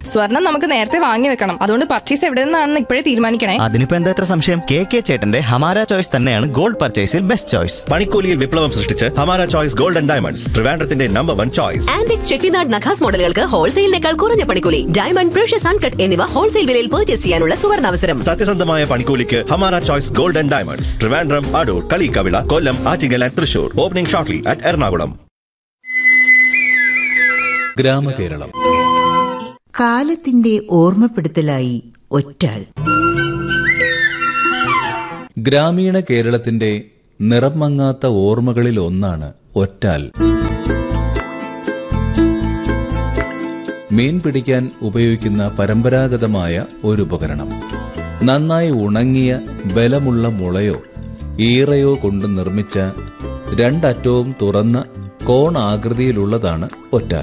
സ്വർണം നമുക്ക് നേരത്തെ വാങ്ങി വെക്കണം അതുകൊണ്ട് പർച്ചേസ് എവിടെ നിന്നാണെന്ന് ഇപ്പോഴേ തീരുമാനിക്കണേ അതിനിപ്പോ എന്താ ഇത്ര സംശയം കെ കെ ചേട്ടന്റെ ഹമാര ചോയ്സ് തന്നെയാണ് ഗോൾഡ് പർച്ചേസിൽ ബെസ്റ്റ് ചോയ്സ് പണിക്കൂലിയിൽ വിപ്ലവം സൃഷ്ടിച്ച് Hamara choice gold and diamonds ട്രിവാൻഡ്രത്തിന്റെ number one choice antique Chettinad Nakas മോഡലുകൾക്ക് ഹോൾസെയിലിനേക്കാൾ കുറഞ്ഞ പണിക്കൂലി ഡയമണ്ട് പ്രഷ്യസ് അൺകട്ട് എന്നിവ ഹോൾസെയിൽ വിലയിൽ പർച്ചേസ് ചെയ്യാനുള്ള സുവർണാവസരം സത്യസന്ധമായ പണിക്കൂലിക്ക് Hamara choice gold and diamonds Trivandrum Adoor Kaliyakkavila Kollam Attingal and Thrissur opening shortly at Ernakulam Gramakeralam കാലത്തിന്റെ ഓർമ്മപ്പെടുത്തലായി ഒറ്റാൾ ഗ്രാമീണ കേരളത്തിന്റെ നിറം മങ്ങാത്ത ഓർമ്മകളിൽ ഒന്നാണ് ഒറ്റാൽ മീൻ പിടിക്കാൻ ഉപയോഗിക്കുന്ന പരമ്പരാഗതമായ ഒരു ഉപകരണം നന്നായി ഉണങ്ങിയ ബലമുള്ള മുളയോ ഈറയോ കൊണ്ട് നിർമ്മിച്ച രണ്ടറ്റവും തുറന്ന കോൺ ആകൃതിയിലുള്ളതാണ് ഒറ്റാൽ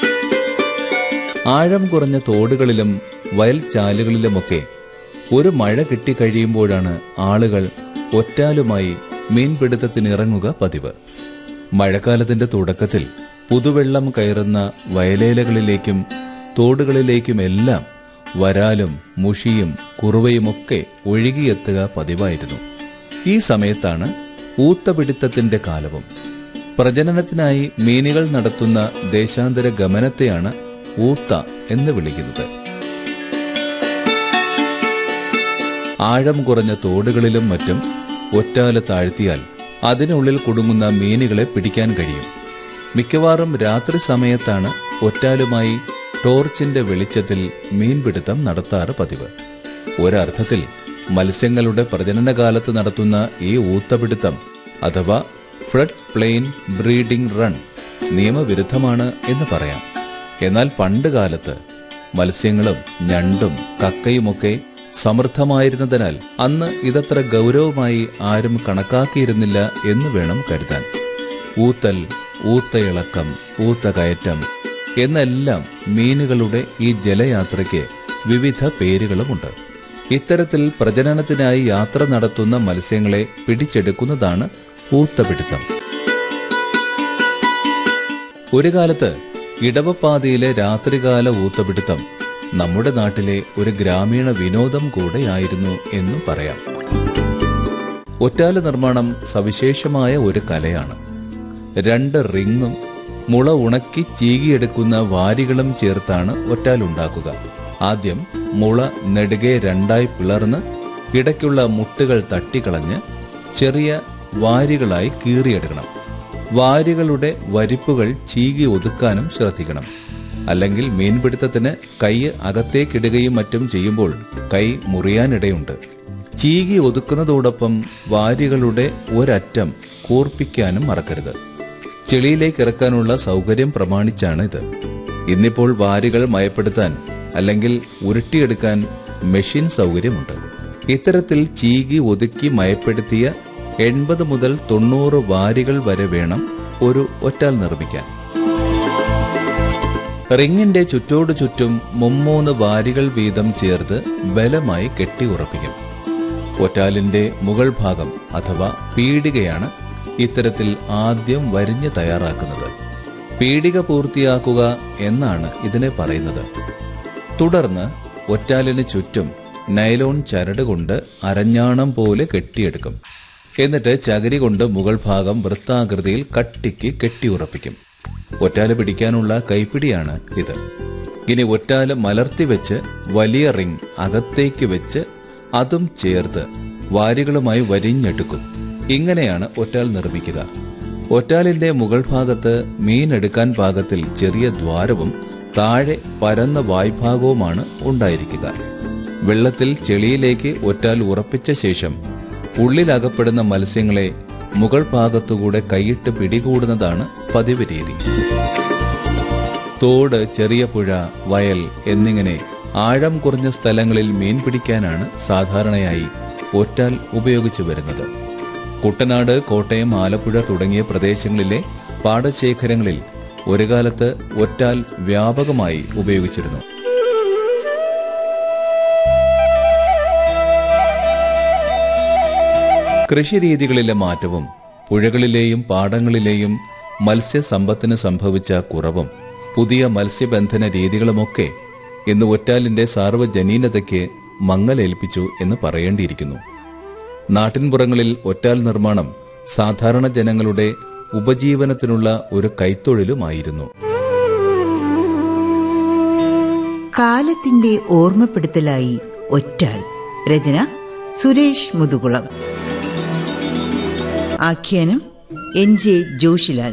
ആഴം കുറഞ്ഞ തോടുകളിലും വയൽ ചാലുകളിലുമൊക്കെ ഒരു മഴ കിട്ടിക്കഴിയുമ്പോഴാണ് ആളുകൾ ഒറ്റാലുമായി മീൻപിടുത്തത്തിനിറങ്ങുക പതിവ് മഴക്കാലത്തിന്റെ തുടക്കത്തിൽ പുതുവെള്ളം കയറുന്ന വയലേലകളിലേക്കും തോടുകളിലേക്കുമെല്ലാം വരാലും മുഷിയും കുറുവയുമൊക്കെ ഒഴുകിയെത്തുക പതിവായിരുന്നു ഈ സമയത്താണ് ഊത്തപിടുത്തത്തിന്റെ കാലവും പ്രജനനത്തിനായി മീനുകൾ നടത്തുന്ന ദേശാന്തര ഗമനത്തെയാണ് ഊത്ത എന്ന് വിളിക്കുന്നത് ആഴം കുറഞ്ഞ തോടുകളിലും മറ്റും ഒറ്റാല താഴ്ത്തിയാൽ അതിനുള്ളിൽ കുടുങ്ങുന്ന മീനുകളെ പിടിക്കാൻ കഴിയും മിക്കവാറും രാത്രി സമയത്താണ് ഒറ്റാലുമായി ടോർച്ചിന്റെ വെളിച്ചത്തിൽ മീൻപിടുത്തം നടത്താറ് പതിവ് ഒരർത്ഥത്തിൽ മത്സ്യങ്ങളുടെ പ്രജനനകാലത്ത് നടത്തുന്ന ഈ ഊത്തപിടുത്തം അഥവാ ഫ്ലഡ് പ്ലെയിൻ ബ്രീഡിംഗ് റൺ നിയമവിരുദ്ധമാണ് എന്ന് പറയാം എന്നാൽ പണ്ട് കാലത്ത് മത്സ്യങ്ങളും ഞണ്ടും കക്കയുമൊക്കെ സമൃദ്ധമായിരുന്നതിനാൽ അന്ന് ഇതത്ര ഗൗരവമായി ആരും കണക്കാക്കിയിരുന്നില്ല എന്ന് വേണം കരുതാൻ ഊത്തൽ ഊത്തയിളക്കം ഊത്തകയറ്റം എന്നെല്ലാം മീനുകളുടെ ഈ ജലയാത്രയ്ക്ക് വിവിധ പേരുകളുമുണ്ട് ഇത്തരത്തിൽ പ്രജനനത്തിനായി യാത്ര നടത്തുന്ന മത്സ്യങ്ങളെ പിടിച്ചെടുക്കുന്നതാണ് ഊത്തപിടുത്തം ഒരു കാലത്ത് ഇടവപ്പാതയിലെ രാത്രികാല ഊത്തപിടുത്തം നമ്മുടെ നാട്ടിലെ ഒരു ഗ്രാമീണ വിനോദം കൂടെയായിരുന്നു എന്നും പറയാം ഒറ്റാല നിർമ്മാണം സവിശേഷമായ ഒരു കലയാണ് രണ്ട് റിങ്ങും മുള ഉണക്കി ചീകിയെടുക്കുന്ന വാരികളും ചേർത്താണ് ഒറ്റാലുണ്ടാക്കുക ആദ്യം മുള നെടുകെ രണ്ടായി പിളർന്ന് ഇടയ്ക്കുള്ള മുട്ടുകൾ തട്ടിക്കളഞ്ഞ് ചെറിയ വാരികളായി കീറിയെടുക്കണം വാരികളുടെ വരിപ്പുകൾ ചീകി ഒതുക്കാനും ശ്രദ്ധിക്കണം അല്ലെങ്കിൽ മീൻപിടുത്തത്തിന് കൈ അകത്തേക്കിടുകയും മറ്റും ചെയ്യുമ്പോൾ കൈ മുറിയാനിടയുണ്ട് ചീകി ഒതുക്കുന്നതോടൊപ്പം വാരികളുടെ ഒരറ്റം കൂർപ്പിക്കാനും മറക്കരുത് ചെളിയിലേക്ക് ഇറക്കാനുള്ള സൗകര്യം പ്രമാണിച്ചാണ് ഇത് ഇന്നിപ്പോൾ വാരികൾ മയപ്പെടുത്താൻ അല്ലെങ്കിൽ ഉരുട്ടിയെടുക്കാൻ മെഷീൻ സൗകര്യമുണ്ട് ഇത്തരത്തിൽ ചീകി ഒതുക്കി മയപ്പെടുത്തിയ എൺപത് മുതൽ തൊണ്ണൂറ് വാരികൾ വരെ വേണം ഒരു ഒറ്റാൽ നിർമ്മിക്കാൻ റിങ്ങിന്റെ ചുറ്റോടു ചുറ്റും മുമ്മൂന്ന് വാരികൾ വീതം ചേർത്ത് ബലമായി കെട്ടി ഉറപ്പിക്കും ഒറ്റാലിന്റെ മുകൾ ഭാഗം അഥവാ പീടികയാണ് ഇത്തരത്തിൽ ആദ്യം വരിഞ്ഞ് തയ്യാറാക്കുന്നത് പീടിക പൂർത്തിയാക്കുക എന്നാണ് ഇതിനെ പറയുന്നത് തുടർന്ന് ഒറ്റാലിന് ചുറ്റും നൈലോൺ ചരട് കൊണ്ട് അരഞ്ഞാണം പോലെ കെട്ടിയെടുക്കും എന്നിട്ട് ചകിരി കൊണ്ട് മുകൾ ഭാഗം വൃത്താകൃതിയിൽ കട്ടിക്ക് കെട്ടിയുറപ്പിക്കും ഒറ്റാല് പിടിക്കാനുള്ള കൈപ്പിടിയാണ് ഇത് ഇനി ഒറ്റാല് മലർത്തി വെച്ച് വലിയ റിങ് അകത്തേക്ക് വെച്ച് അതും ചേർത്ത് വാരികളുമായി വരിഞ്ഞെടുക്കും ഇങ്ങനെയാണ് ഒറ്റാൽ നിർമ്മിക്കുക ഒറ്റാലിന്റെ മുകൾ ഭാഗത്ത് മീൻ എടുക്കാൻ പാകത്തിൽ ചെറിയ ദ്വാരവും താഴെ പരന്ന വായ്ഭാഗവുമാണ് ഉണ്ടായിരിക്കുക വെള്ളത്തിൽ ചെളിയിലേക്ക് ഒറ്റാൽ ഉറപ്പിച്ച ശേഷം ഉള്ളിലകപ്പെടുന്ന മത്സ്യങ്ങളെ മുകൾ ഭാഗത്തുകൂടെ കൈയിട്ട് പിടികൂടുന്നതാണ് പതിവ് രീതി തോട് ചെറിയ പുഴ വയൽ എന്നിങ്ങനെ ആഴം കുറഞ്ഞ സ്ഥലങ്ങളിൽ മീൻ പിടിക്കാനാണ് സാധാരണയായി ഒറ്റാൽ ഉപയോഗിച്ചു വരുന്നത് കുട്ടനാട് കോട്ടയം ആലപ്പുഴ തുടങ്ങിയ പ്രദേശങ്ങളിലെ പാടശേഖരങ്ങളിൽ ഒരു കാലത്ത് ഒറ്റാൽ വ്യാപകമായി ഉപയോഗിച്ചിരുന്നു കൃഷിരീതികളിലെ മാറ്റവും പുഴകളിലെയും പാടങ്ങളിലെയും മത്സ്യസമ്പത്തിന് സംഭവിച്ച കുറവും പുതിയ മത്സ്യബന്ധന രീതികളുമൊക്കെ എന്ന് ഒറ്റാലിന്റെ സാർവജനീനതയ്ക്ക് മങ്ങലേൽപ്പിച്ചു എന്ന് പറയേണ്ടിയിരിക്കുന്നു നാട്ടിൻപുറങ്ങളിൽ ഒറ്റാൽ നിർമ്മാണം സാധാരണ ജനങ്ങളുടെ ഉപജീവനത്തിനുള്ള ഒരു കൈത്തൊഴിലുമായിരുന്നു കാലത്തിന്റെ ഓർമ്മപ്പെടുത്തലായി ഒറ്റാൾ രചന സുരേഷ് മുതുകുളം ആഖ്യാനം എൻ ജെ ജോഷിലാൽ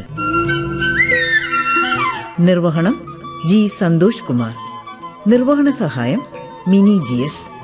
നിർവഹണം ജി സന്തോഷ് കുമാർ നിർവഹണ സഹായം മിനി ജി എസ്